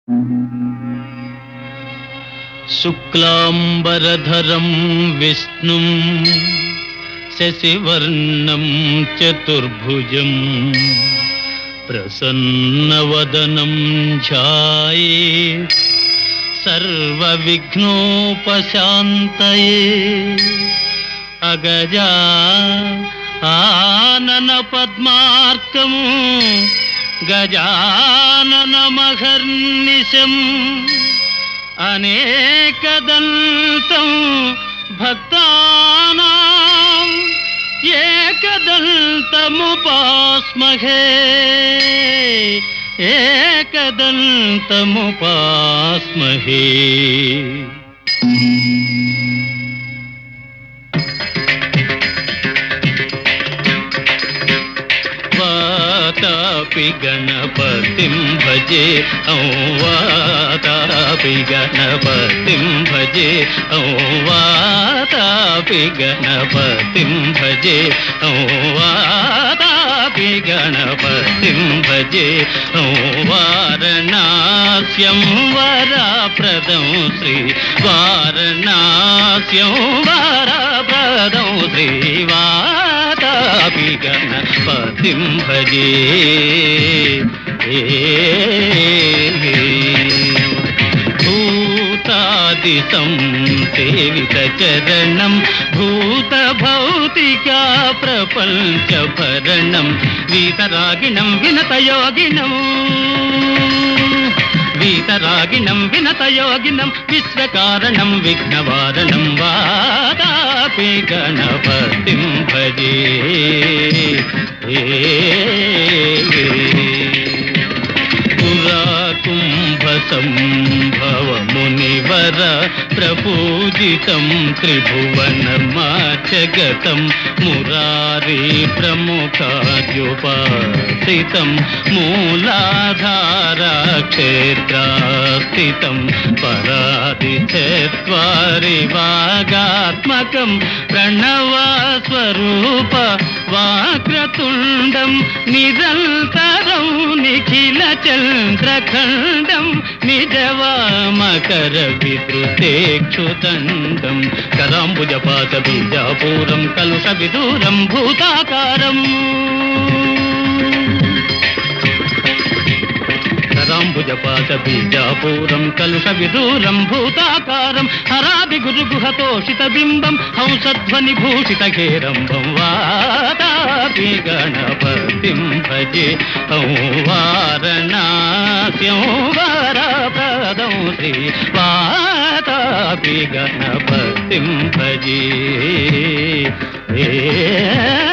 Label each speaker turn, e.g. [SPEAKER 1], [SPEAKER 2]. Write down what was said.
[SPEAKER 1] శుక్లాంబరధరం విష్ణుం శశివర్ణం చతుర్భుజం ప్రసన్నవదనం ఛాయే సర్వవిఘ్నోపశాంతయే అగజా ఆనన పద్మార్కము గజానన మహర్నిశం అనేకదంతం భక్తానాం ఏకదంతముపాస్మహే ఏకదంతముపాస్మహే వాతాపి గణపతిం భజే ఔ వాతాపి గణపతిం భజే ఔ వాతాపి గణపతిం భజే ఔ వాతాపి గణపతిం భజే ఔ వారణాస్యం వరప్రదం శ్రీ వారణాస్యం వరప్రదం శ్రీ వాతాపి గణపతిం భజే భూతాదితం సేవిత చరణం భూత భౌతికా ప్రపంచ భరణం వీతరాగిణం వినతయోగినం వీతరాగిణం వినతయోగినం విశ్వకారణం విఘ్నవారణం వాదాపి గణపతిం భజే పురా కుంభ సంభవ మునివర ప్రపూజితం త్రిభువనమాచగతం మురారి ప్రముఖాద్యుపాసితం మూలాధార క్షేత్రాస్థితం పరాది చత్వారి వాగాత్మకం ప్రణవస్వరూప వాక్రతుండం నిరంతరం నిఖిల చంద్రఖండం నిజవామకర విద్రుతేక్షుదండం కరాంబుజపాత బీజాపూరం కలుష విదూరం భూతాకారం కరాంబుజపాత బీజాపూరం కలుష విదూరం భూతాకారం హరాది గురు గుహతోషిత బింబం హంసధ్వని భూషిత కేరంబం వాదాపి గణపతిం భజే ఔ వారణాస్యం వరప్రదం శ్రీ వాతాపి గణపతిం భజే ఏ